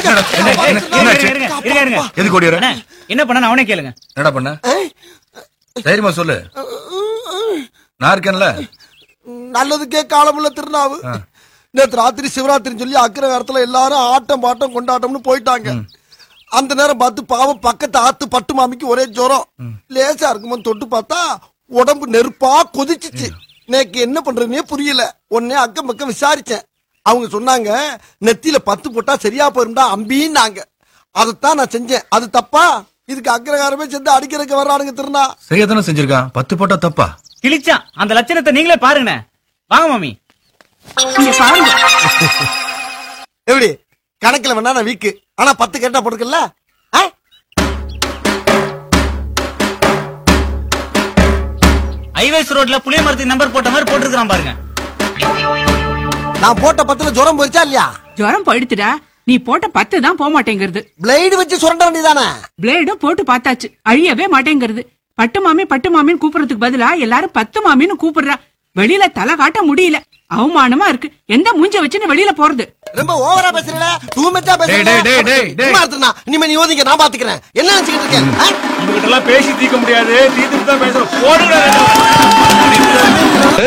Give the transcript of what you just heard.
என்ன, என்ன, இருங்க, என்னாச்சு? இருங்க, இருங்க, இருங்க. எதுக்கு ஓடிடுற அண்ணே, என்ன பண்ண அவனே கேளுங்க என்னடா பண்ண தைரியமா சொல்லு நான் இருக்கேன்ல நல்லதுக்கே காலமுள்ள திருநாவு நேத்து ராத்திரி சிவராத்திரின்னு சொல்லி அக்கிரகாரத்துல எல்லாரும் ஆட்டம் பாட்டம் கொண்டாட்டம்னு போயிட்டாங்க அந்த நேரம் பார்த்து பாவம் பக்கத்து ஆத்து பட்டு மாமிக்கு ஒரே ஜுரம் லேசா இருக்குமோ தொட்டு பார்த்தா உடம்பு நெருப்பா கொதிச்சிச்சு நேக்கு என்ன பண்றதுனே புரியல உடனே அக்கம் பக்கம் விசாரிச்சேன் அவங்க சொன்னாங்க நெத்தியில பத்து போட்டா சரியா போயிருந்தா அம்பின்னாங்க அதைத்தான் நான் செஞ்சேன் அது தப்பா இதுக்கு அக்கிரகாரமே சேர்ந்து அடிக்கிறதுக்கு வர்றானுங்க திருநா சரியா தானே செஞ்சிருக்கான் பத்து போட்டா தப்பா கிழிச்சான் அந்த லட்சணத்தை நீங்களே பாருங்கண்ணே வாங்க மாமி இங்க பாருங்க எப்படி கணக்குல வேணா நான் வீக்கு ஆனா பத்து கேட்டா போட்டுக்கல ஹைவேஸ் ரோட்ல புளிய மரத்துக்கு நம்பர் போட்ட மாதிரி போட்டிருக்கான் பாருங்க நான் போட்ட பத்துல ஜுரம் போயிருச்சா இல்லையா ஜுரம் போயிடுத்துடா நீ போட்ட பத்து தான் போக மாட்டேங்கிறது பிளேடு வச்சு சுரண்ட வேண்டியதானே பிளேடும் போட்டு பார்த்தாச்சு அழியவே மாட்டேங்கிறது பட்டு மாமி பட்டு மாமின்னு கூப்பிடுறதுக்கு பதிலா எல்லாரும் பத்து மாமின்னு கூப்பிடுறா வெளியில தலை காட்ட முடியல அவமானமா இருக்கு எந்த மூஞ்ச வச்சுன்னு வெளியில போறது ரொம்ப ஓவரா பேசுறல தூமச்சா டேய், டேய், டேய், டேய், டேய். பேசுறேன் இனிமே நீ ஓதிங்க நான் பாத்துக்கிறேன் என்ன நினைச்சுக்கிட்டு இருக்கேன் ஆ? இவங்கிட்ட எல்லாம் பேசி தீர்க்க முடியாது தீர்த்துட்டு தான் பேசுறோம் போடுங்க